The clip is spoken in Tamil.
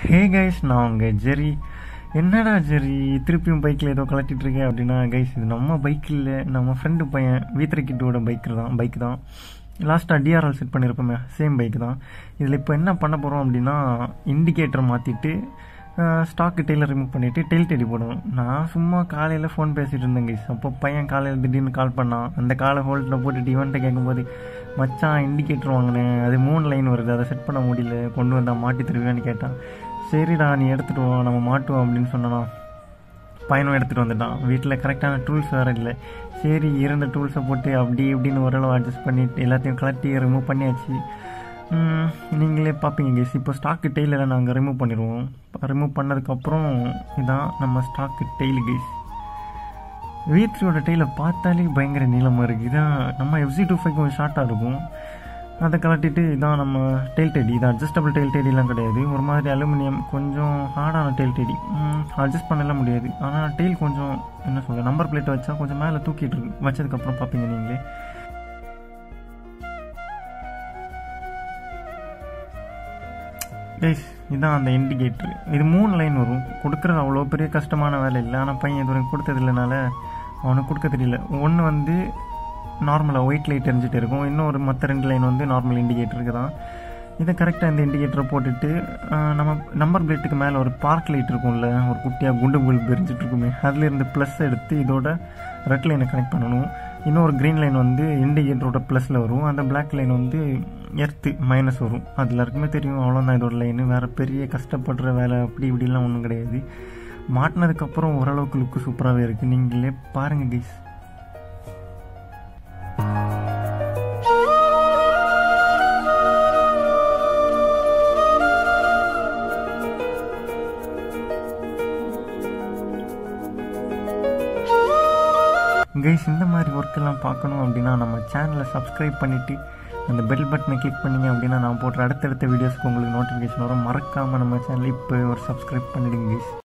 ஹே கைஸ் நான் உங்கள் ஜெரி என்னடா ஜெரி திருப்பியும் பைக்கில் ஏதோ கலட்டிட்டு இருக்கேன் அப்படின்னா கைஸ் இது நம்ம பைக் இல்லை நம்ம ஃப்ரெண்டு பையன் வீத்திர கிட்டோட பைக் தான் பைக் தான் லாஸ்ட்டாக டிஆர்எல் செட் பண்ணியிருப்போமே சேம் பைக் தான் இதில் இப்போ என்ன பண்ண போகிறோம் அப்படின்னா இண்டிகேட்டர் மாற்றிட்டு ஸ்டாக்கு டெய்லர் ரிமூவ் பண்ணிவிட்டு டெயில் தேடி போடணும் நான் சும்மா காலையில் ஃபோன் பேசிகிட்டு இருந்தேன் கைஸ் அப்போ பையன் காலையில் திடீர்னு கால் பண்ணான் அந்த காலை ஹோல்டில் போட்டுட்டு இவன்ட்ட கேட்கும்போது மச்சான் இண்டிகேட்டர் வாங்கினேன் அது மூணு லைன் வருது அதை செட் பண்ண முடியல கொண்டு வந்தால் மாட்டி தருவேன்னு கேட்டான் சரிடா நீ எடுத்துகிட்டு வா நம்ம மாட்டுவோம் அப்படின்னு சொன்னானா பையனும் எடுத்துகிட்டு வந்துட்டான் வீட்டில் கரெக்டான டூல்ஸ் வேறு இல்லை சரி இருந்த டூல்ஸை போட்டு அப்படி இப்படின்னு ஓரளவு அட்ஜஸ்ட் பண்ணிட்டு எல்லாத்தையும் கலட்டி ரிமூவ் பண்ணியாச்சு நீங்களே பார்ப்பீங்க கேஸ் இப்போ ஸ்டாக்கு டெய்லில் நாங்கள் ரிமூவ் பண்ணிடுவோம் ரிமூவ் பண்ணதுக்கப்புறம் இதான் நம்ம ஸ்டாக்கு டெய்லு கேஸ் வீத்ரியோட டெய்லை பார்த்தாலே பயங்கர நீளமாக இருக்குது இதான் நம்ம எஃப்சி டூ ஃபைவ் கொஞ்சம் ஷார்ட்டாக இருக்கும் அதை கலட்டிட்டு இதான் நம்ம டெயில் டெடி இது அட்ஜஸ்டபிள் டெயில் டெடிலாம் கிடையாது ஒரு மாதிரி அலுமினியம் கொஞ்சம் ஹார்டான டெயில் டெடி அட்ஜஸ்ட் பண்ணலாம் முடியாது ஆனால் டெயில் கொஞ்சம் என்ன சொல்ல நம்பர் பிளேட் வச்சா கொஞ்சம் மேலே தூக்கிட்டு இருக்கு வச்சதுக்கப்புறம் பார்ப்பீங்க நீங்களே கைஸ் இதுதான் அந்த இண்டிகேட்ரு இது மூணு லைன் வரும் கொடுக்குறது அவ்வளோ பெரிய கஷ்டமான வேலை இல்லை ஆனால் பையன் இது வரைக்கும் கொடுத்தது இல்லைனால அவனுக்கு கொடுக்க தெரியல ஒன்று வந்து நார்மலாக ஒயிட் லைட் எரிஞ்சிட்டு இருக்கும் இன்னொரு மற்ற ரெண்டு லைன் வந்து நார்மல் இண்டிகேட்டருக்கு தான் இதை கரெக்டாக இந்த இண்டிகேட்டரை போட்டுட்டு நம்ம நம்பர் பிளேட்டுக்கு மேலே ஒரு பார்க் லைட் இருக்கும்ல ஒரு குட்டியாக குண்டு பல்ப் எரிஞ்சிட்டு இருக்குமே அதுலேருந்து ப்ளஸ் எடுத்து இதோட ரெட் லைனை கனெக்ட் பண்ணணும் இன்னொரு க்ரீன் லைன் வந்து இண்டிகேட்டரோட ப்ளஸில் வரும் அந்த பிளாக் லைன் வந்து எர்த்து மைனஸ் வரும் அது எல்லாருக்குமே தெரியும் அவ்வளோதான் இதோட லைனு வேறு பெரிய கஷ்டப்படுற வேலை அப்படி இப்படிலாம் ஒன்றும் கிடையாது மாட்டினதுக்கப்புறம் ஓரளவுக்கு லுக்கு சூப்பராகவே இருக்குது நீங்களே பாருங்கள் கைஸ் கைஸ் இந்த மாதிரி ஒர்க்கெல்லாம் பார்க்கணும் அப்படின்னா நம்ம சேனலை சப்ஸ்கிரைப் பண்ணிவிட்டு அந்த பெல் பட்டனை கிளிக் பண்ணிங்க அப்படின்னா நான் போடுற அடுத்தடுத்த வீடியோஸ்க்கு உங்களுக்கு நோட்டிஃபிகேஷன் வரும் மறக்காமல் நம்ம சேனலை இப்போ ஒரு சப்ஸ்கிரைப் பண்ணிடுங்க கைஸ்